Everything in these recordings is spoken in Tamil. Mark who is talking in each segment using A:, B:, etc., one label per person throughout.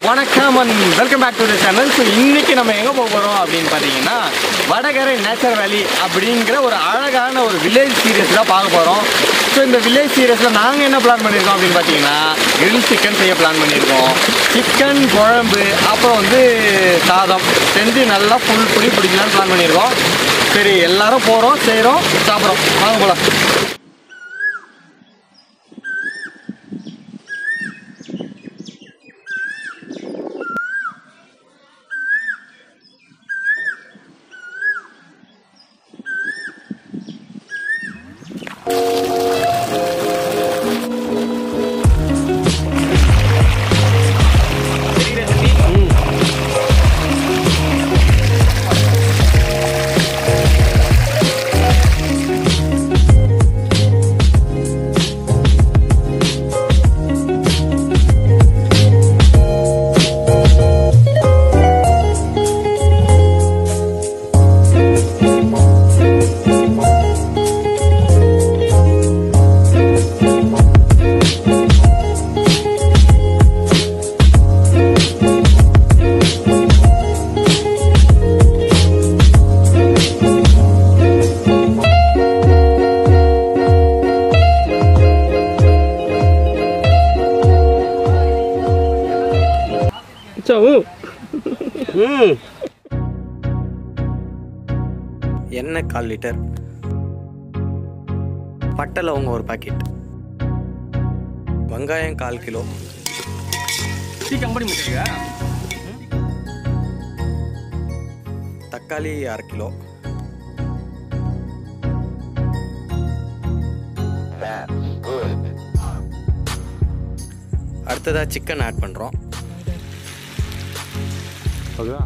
A: வணக்கம் and welcome back to the channel so இன்னைக்கு நம்ம எங்கே போக போகிறோம் அப்படின்னு பார்த்தீங்கன்னா வடகரை நேச்சர் வேலி அப்படிங்கிற ஒரு அழகான ஒரு வில்லேஜ் சீரியஸ் தான் பார்க்க போகிறோம் ஸோ இந்த வில்லேஜ் சீரியஸில் நாங்கள் என்ன பிளான் பண்ணியிருக்கோம் அப்படின்னு பார்த்தீங்கன்னா கிரில் சிக்கன் செய்ய பிளான் பண்ணியிருக்கோம் சிக்கன் குழம்பு அப்புறம் வந்து சாதம் செஞ்சு நல்லா ஃபுல் புளி பிடிக்கலான்னு பிளான் பண்ணியிருக்கோம் சரி எல்லாரும் போகிறோம் செய்கிறோம் சாப்பிட்றோம் வாங்க போகலாம்
B: எண்ணெய் கால் லிட்டர் பட்டை லவங்க ஒரு பாக்கெட் வெங்காயம் கால் கிலோ
A: கம்பெனி முடிச்சிருக்கா
B: தக்காளி அரை கிலோ அடுத்ததாக சிக்கன் ஆட் பண்ணுறோம்
A: ஓகேவா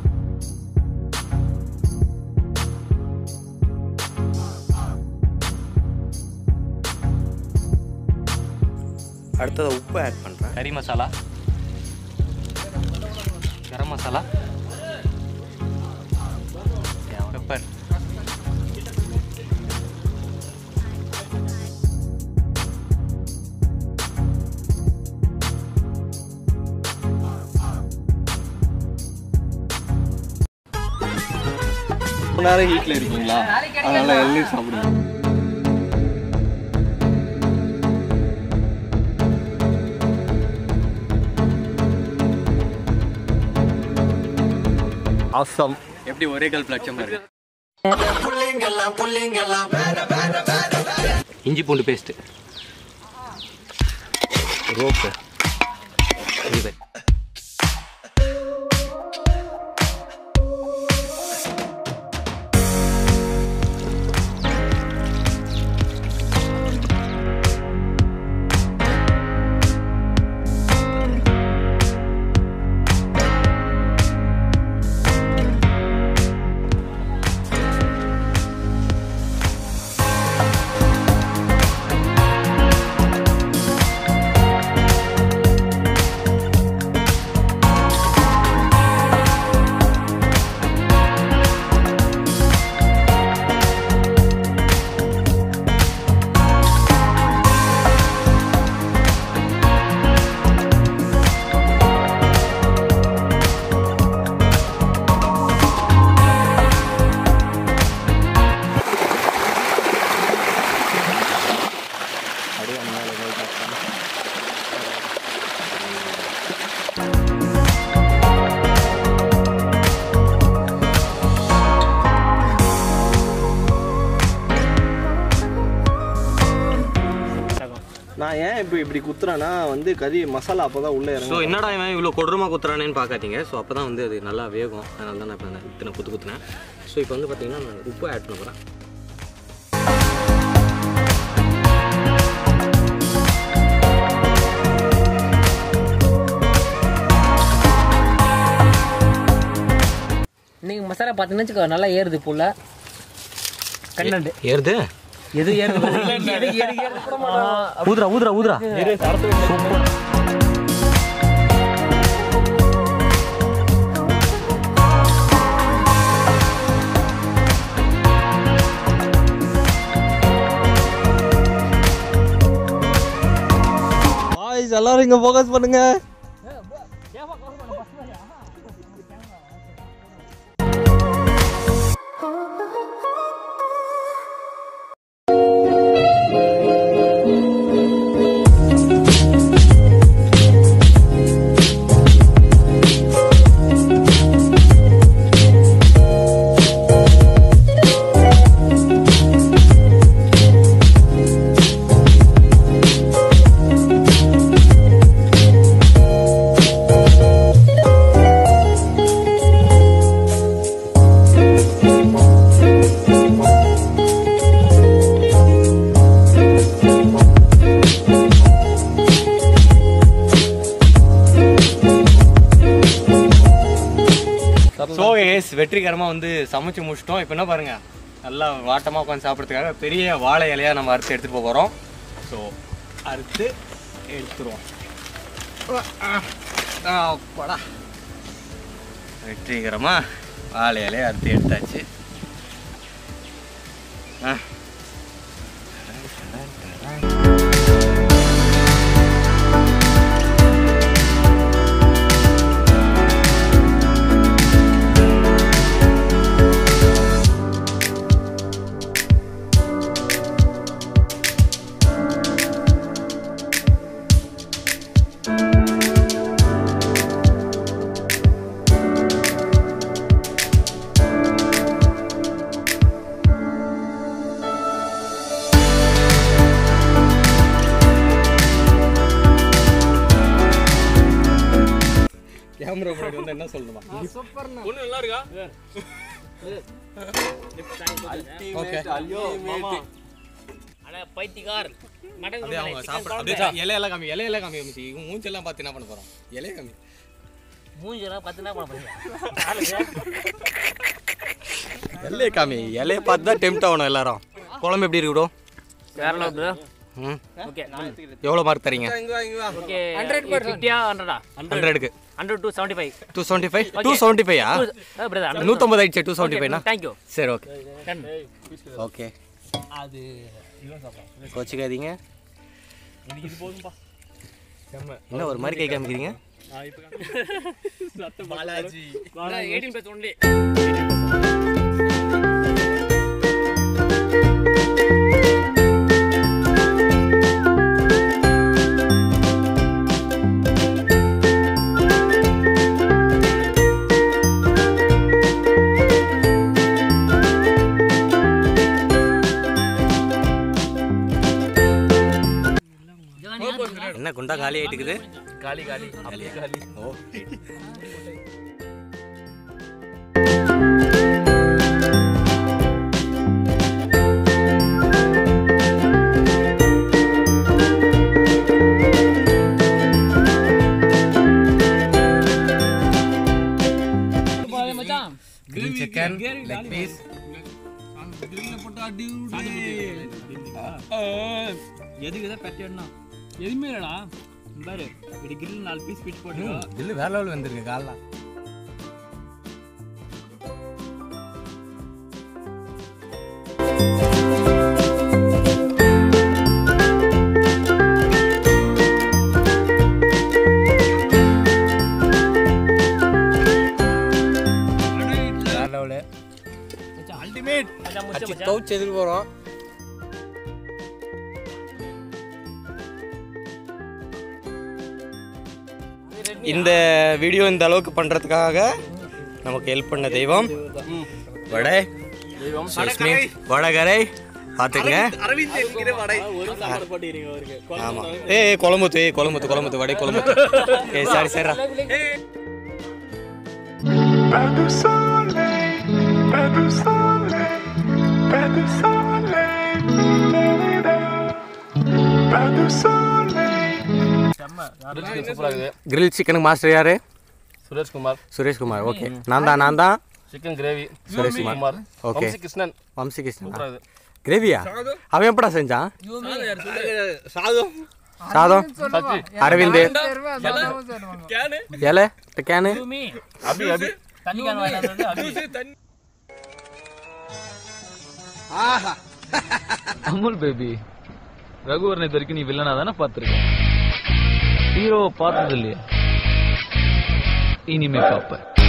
B: அடுத்ததாக உப்பு ஆட் பண்ணுறேன்
A: கறி மசாலா கரம் மசாலா பெப்பர் நேரம் ஹீட்டில் இருக்கீங்களா அதனால எல்லாம் சாப்பிடுங்க ஆசம் எப்படி ஒரே கல் லட்சம் இருக்கு இஞ்சி பூண்டு பேஸ்ட் ரோப்பு இது
C: நான் ஏன் இப்போ இப்படி குத்துறேன்னா வந்து கறி மசாலா அப்போ தான் உள்ளே
B: ஸோ
C: இறங்கும்
B: என்னடா இவன் இவ்வளோ கொடூரமாக குத்துறானேன்னு பார்க்காதீங்க ஸோ அப்போ தான் வந்து அது நல்லா வேகும் அதனால தான் நான் இப்போ நான் இத்தனை குத்து குத்துனேன் ஸோ இப்போ வந்து பார்த்தீங்கன்னா நான் உப்பு ஆட் பண்ண போகிறேன்
D: இன்னைக்கு மசாலா பார்த்தீங்கன்னு வச்சுக்கோ நல்லா ஏறுது புள்ள கண்ணண்டு
B: ஏறுது
D: எது ஏறுது
B: ஊதுரா ஊதுரா ஊதுரா
C: எல்லாரும் இங்க ஃபோக்கஸ் பண்ணுங்க
B: கேஸ் வெற்றிகரமாக வந்து சமைச்சு முடிச்சிட்டோம் இப்போ என்ன பாருங்க நல்லா வாட்டமாக உட்காந்து சாப்பிட்றதுக்காக பெரிய வாழை இலையாக நம்ம அறுத்து எடுத்துகிட்டு போக போகிறோம் ஸோ அறுத்து எடுத்துருவோம் அப்பாடா வெற்றிகரமாக வாழை இலையை அறுத்து எடுத்தாச்சு ஆ கேமரா முன்னாடி வந்து என்ன சொல்லணுமா ஓகே
D: அட பைத்தியக்கார் மட்டன்
B: அப்படியே அவங்க சாப்பிட அப்படியே இலையெல்லாம் காமி இலையெல்லாம் காமி காமிச்சு இவங்க மூஞ்செல்லாம் பார்த்து என்ன பண்ண போகிறோம் இலைய காமி
D: மூஞ்செல்லாம் பத்து என்ன பண்ண போறீங்க
B: இலைய காமி இலைய பார்த்து தான் டெம்ட் ஆகணும் எல்லாரும் குழம்பு எப்படி இருக்கு bro?
D: வேற லெவல் ப்ரோ
B: ம்
D: ஓகே
B: எவ்வளோ மார்க் தரீங்க
D: ஓகே ஃபிஃப்டியா ஹண்ட்ரடா
B: ஹண்ட்ரடுக்கு
D: hundred two seventy five
B: two seventy five two seventy ஃபைவ்யா
D: பிரதர்
B: நூற்றம்பது ஆயிடுச்சு டூ செவன்ட்டி ஃபைவ்னா
D: தேங்க்யூ
B: சரி ஓகே
D: டன்
B: ஓகே
D: அது
B: கோச்சிக்காதீங்க என்ன ஒரு மாதிரி கை காமிக்கிறீங்க
D: எயிட்டீன் ப்ளஸ் ஒன்லி
B: என்ன குண்டா காலி ஆயிட்டு இருக்குது
C: காலி காலி அப்படியே காலி
B: ஓ
D: மச்சான்
B: கிரில் சிக்கன் லெக் பீஸ்
D: எதுக்கு தான் பெட்டா எதுவுமே இல்லடா பாரு இப்படி கிரில் நாலு பீஸ் பிட் போட்டு
B: கில்லு வேற லெவல் வந்திருக்கு கால்லாம் வேற லெவலு
D: அல்டிமேட் மச்சான் முடிச்ச மச்சான்
B: கவுச் எதுக்கு போகிறோம் இந்த வீடியோ இந்த அளவுக்கு பண்ணுறதுக்காக நமக்கு ஹெல்ப் பண்ண தெய்வம் வடை சுஷ்மி வடகரை பார்த்துக்குங்க
C: அரவிந்த் என்கிற வடை ஒரு சாப்பாடு போட்டுக்கிறீங்க அவருக்கு
B: ஆமாம் ஏய் குழம்புத்து ஏய் குழம்புத்து குழம்புத்து வடை குழம்புத்து ஏய் sorry sir
E: Pas de soleil, pas de soleil, pas de soleil, da-da-da. pas de soleil.
C: சூப்பராக இருக்குது
B: கிரில் சிக்கனுக்கு மாஸ்டர் யாரு
C: சுரேஷ்குமார்
B: சுரேஷ்குமார் ஓகே நான் தான் நான் தான்
C: chicken gravy
B: Sureshkumar okay
C: Vamsi Krishnan
B: Vamsi Krishnan
C: சூப்பராக இருக்குது
B: கிரேவியா அவன் எப்படா செஞ்சான்
C: சாதம்
B: சாதம்
C: சச்சி
B: அரவிந்த் இலை கேனு
D: பூமி
C: அபி அபி
D: தண்ணி கேன் வாங்கிட்டு வந்தது
F: அமுல் பேபி ரகுவரன் இது வரைக்கும் நீ வில்லனா தானே பார்த்துருக்க ஹீரோவை பார்த்தது இல்லையா இனிமே பார்ப்ப